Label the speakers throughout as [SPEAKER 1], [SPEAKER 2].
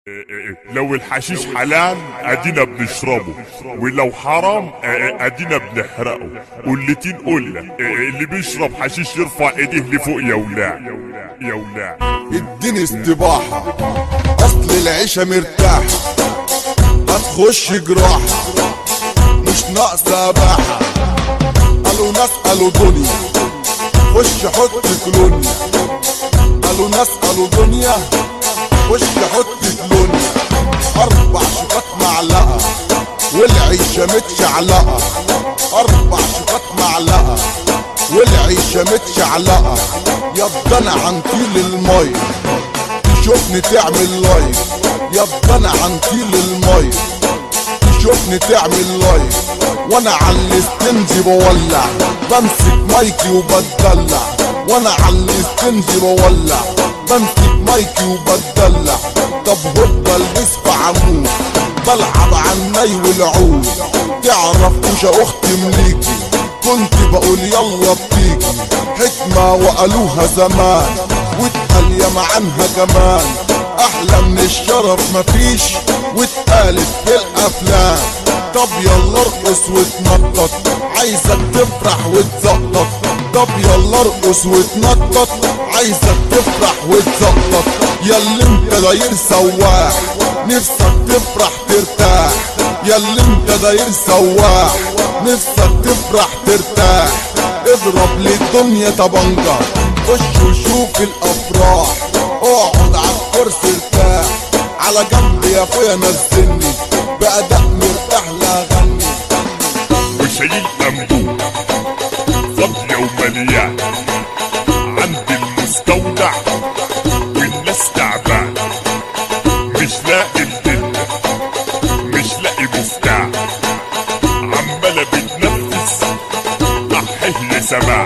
[SPEAKER 1] لو الحشيش حلال ادينا بنشربه ولو حرام ادينا بنحرقه واللي قلنا اللي بيشرب حشيش يرفع ايديه لفوق يا ولاد يا ولاد
[SPEAKER 2] اديني استباحة اصل العيشة مرتاحة هتخش جراحة مش ناقصة باحة قالوا ناس قالوا دنيا خش حط كلونيا قالوا ناس قالوا دنيا خش حط كلونيا اربع شقات معلقة والعيشة متشعلقة اربع شقات معلقة والعيشة متشعلقة يبقى انا عنطيل المي تشوفني تعمل لايك يبقى انا عنطيل المي تشوفني تعمل لايك وانا على الاستنجي بولع بمسك مايكي وبتدلع وانا على الاستنجي بولع بمسك مايكي وبتدلع طب هوبا البس في عمود بلعب عني والعود تعرف مش اختي مليكي كنت بقول يلا بتيجي حكمة وقالوها زمان واتقال يا عنها كمان احلى من الشرف مفيش واتقالت في الافلام طب يلا ارقص وتنطط عايزك تفرح وتزقطط طب يلا ارقص وتنطط عايزك تفرح وتزقطط ياللي انت داير سواح نفسك تفرح ترتاح ياللي انت داير سواح نفسك تفرح ترتاح اضرب للدنيا طبنجة خش وشوف الافراح اقعد على الكرسي ارتاح على جنب يا اخويا نزلني بأداء مرتاح لا غني
[SPEAKER 1] وشايل انبوب فاضية ومليان عند المستودع والناس تعبان مش لاقي الدنيا مش لاقي مفتاح عمالة بتنفس احيه يا سماع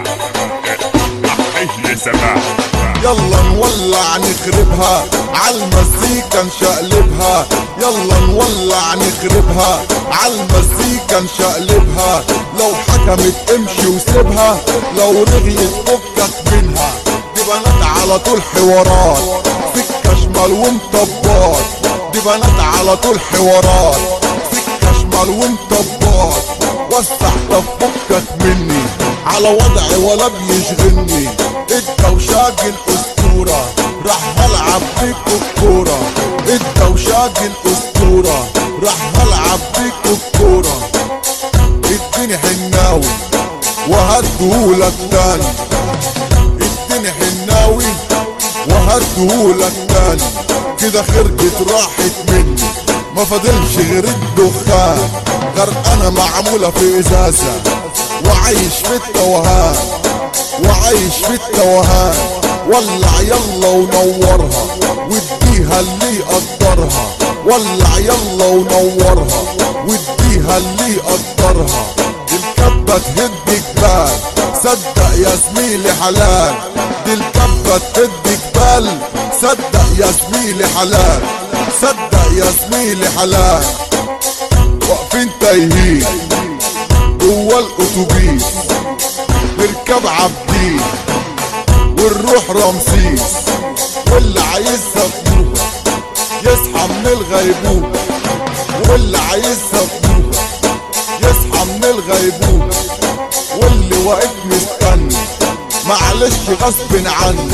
[SPEAKER 1] احيه يا سماع
[SPEAKER 2] يلا نولع نخربها عالمزيكا نشقلبها يلا نولع نخربها عالمزيكا نشقلبها لو حكمت امشي وسيبها لو رغيت فكك منها دي بنات على طول حوارات سكة شمال ومطبات دي بنات على طول حوارات سكة شمال ومطبات وسع طب فكك مني على وضعي ولا بيشغلني انت وشاجل اسطورة راح هلعب بيك الكورة انت وشاجل اسطورة راح هلعب بيك الكورة اديني حناوي وهديهولك تاني اديني حناوي وهديهولك تاني كده خرجت راحت مني ما فاضلش غير الدخان غرقانة معمولة في ازازة وعايش في التوهان وعايش في التوهان ولع يلا ونورها واديها اللي يقدرها ولع يلا ونورها واديها اللي يقدرها دي الكبة تهد جبال صدق يا زميلي حلال دي الكبة تهد جبال صدق يا زميلي حلال صدق يا زميلي حلال واقفين تايهين جوا الاتوبيس نركب عبدين ونروح رمسيس واللي عايزها فلوس يصحى من الغيبوبة واللي عايزها فلوس يصحى من الغيبوبة واللي واقف مستني معلش غصب عني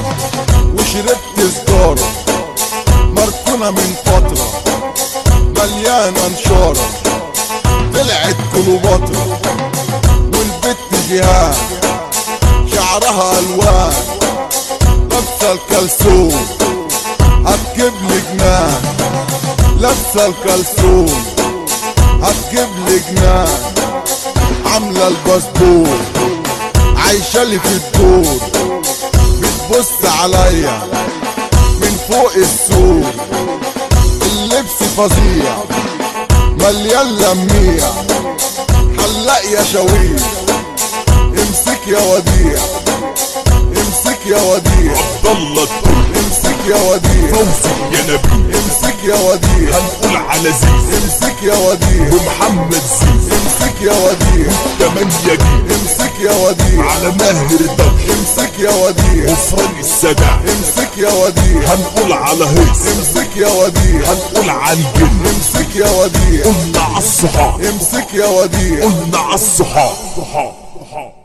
[SPEAKER 2] وشربت سجارة مركونة من فترة مليانة نشارة طلعت كليوباترا والبت جهاد شعرها الوان لابسه الكلسون هتجيب لي جنان لابسه الكلسون هتجيب لي جنان عامله الباسبور عايشه لي في الدور بتبص عليا من فوق السور اللبس فظيع مليان لميع حلاق يا شويع امسك يا وديع امسك يا وديع
[SPEAKER 1] عبد الله الدر
[SPEAKER 2] امسك يا وديع
[SPEAKER 1] فوزي يا نبي
[SPEAKER 2] امسك امسك يا وديع
[SPEAKER 3] هنقول على زيزو
[SPEAKER 2] امسك يا وديع
[SPEAKER 3] ومحمد زيزو
[SPEAKER 2] امسك يا وديع
[SPEAKER 3] تمانية جيل
[SPEAKER 2] امسك يا وديع
[SPEAKER 3] على ماهر الدوش
[SPEAKER 2] امسك يا وديع
[SPEAKER 3] وفرج السدع
[SPEAKER 2] امسك يا وديع
[SPEAKER 3] هنقول على هيص
[SPEAKER 2] امسك يا وديع
[SPEAKER 3] هنقول على الجن
[SPEAKER 2] امسك يا وديع
[SPEAKER 3] قلنا على الصحاب
[SPEAKER 2] امسك يا وديع
[SPEAKER 3] قلنا على الصحاب